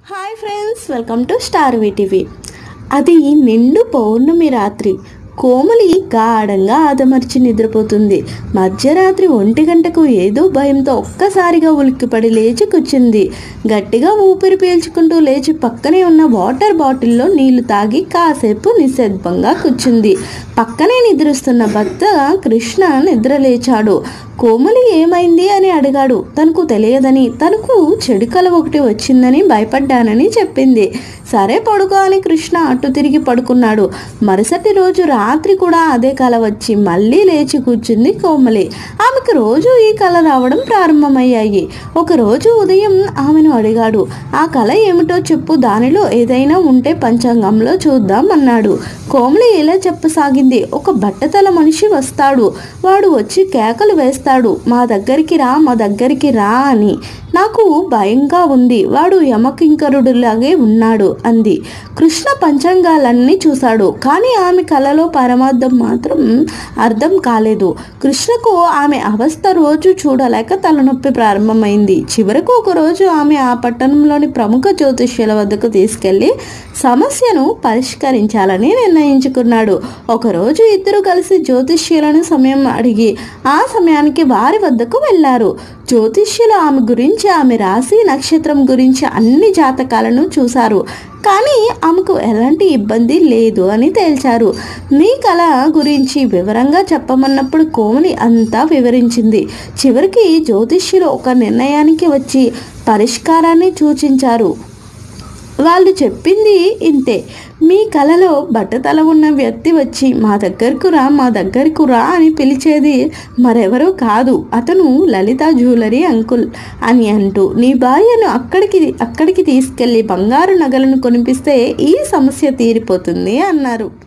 hi friends welcome to Star TV అది నిండు పౌర్ణమి రాత్రి కోమలి గాఢంగా ఆదమర్చి నిద్రపోతుంది మధ్యరాత్రి ఒంటి గంటకు ఏదో భయంతో ఒక్కసారిగా ఉలిక్కిపడి లేచి కూర్చుంది గట్టిగా ఊపిరి పీల్చుకుంటూ లేచి పక్కనే ఉన్న వాటర్ బాటిల్లో నీళ్లు తాగి కాసేపు నిశ్శబ్దంగా కూర్చుంది పక్కనే నిద్రిస్తున్న భర్త కృష్ణ నిద్ర లేచాడు కోమలి ఏమైంది అని అడిగాడు తనకు తెలియదని తనకు చెడు కల ఒకటి వచ్చిందని భయపడ్డానని చెప్పింది సరే పడుకో అని కృష్ణ అటు తిరిగి పడుకున్నాడు మరుసటి రోజు రాత్రి కూడా అదే కల వచ్చి మళ్ళీ లేచి కూర్చుంది కోమలి ఆమెకు రోజు ఈ కల రావడం ప్రారంభమయ్యాయి ఒకరోజు ఉదయం ఆమెను అడిగాడు ఆ కల ఏమిటో చెప్పు దానిలో ఏదైనా ఉంటే పంచాంగంలో చూద్దాం అన్నాడు కోమలి ఇలా చెప్పసాగింది ఒక బట్టతల మనిషి వస్తాడు వాడు వచ్చి కేకలు వేస్తాడు మా దగ్గరికి రా మా దగ్గరికి రా అని నాకు భయంగా ఉంది వాడు యమకింకరుడులాగే ఉన్నాడు అంది కృష్ణ పంచాంగాలన్నీ చూశాడు కానీ ఆమె కలలో పరమార్థం మాత్రం అర్థం కాలేదు కృష్ణకు ఆమె అవస్థ రోజు చూడలేక తలనొప్పి ప్రారంభమైంది చివరకు ఒక రోజు ఆమె ఆ పట్టణంలోని ప్రముఖ జ్యోతిష్యుల వద్దకు తీసుకెళ్లి సమస్యను పరిష్కరించాలని నిర్ణయించుకున్నాడు ఒకరోజు ఇద్దరు కలిసి జ్యోతిష్యులను సమయం అడిగి ఆ సమయానికి వారి వద్దకు వెళ్ళారు జ్యోతిష్యులు ఆమె గురించి ఆమె రాశి నక్షత్రం గురించి అన్ని జాతకాలను చూశారు కానీ ఆమెకు ఎలాంటి ఇబ్బంది లేదు అని తేల్చారు మీ కళ గురించి వివరంగా చెప్పమన్నప్పుడు కోమలి అంతా వివరించింది చివరికి జ్యోతిష్యులు ఒక నిర్ణయానికి వచ్చి పరిష్కారాన్ని సూచించారు వాళ్ళు చెప్పింది ఇంతే మీ కలలో బట్టతల ఉన్న వ్యక్తి వచ్చి మా దగ్గరకు రా మా దగ్గరకు రా అని పిలిచేది మరెవరో కాదు అతను లలిత జ్యువెలరీ అంకుల్ అని అంటూ నీ భార్యను అక్కడికి అక్కడికి తీసుకెళ్ళి బంగారు నగలను కొనిపిస్తే ఈ సమస్య తీరిపోతుంది అన్నారు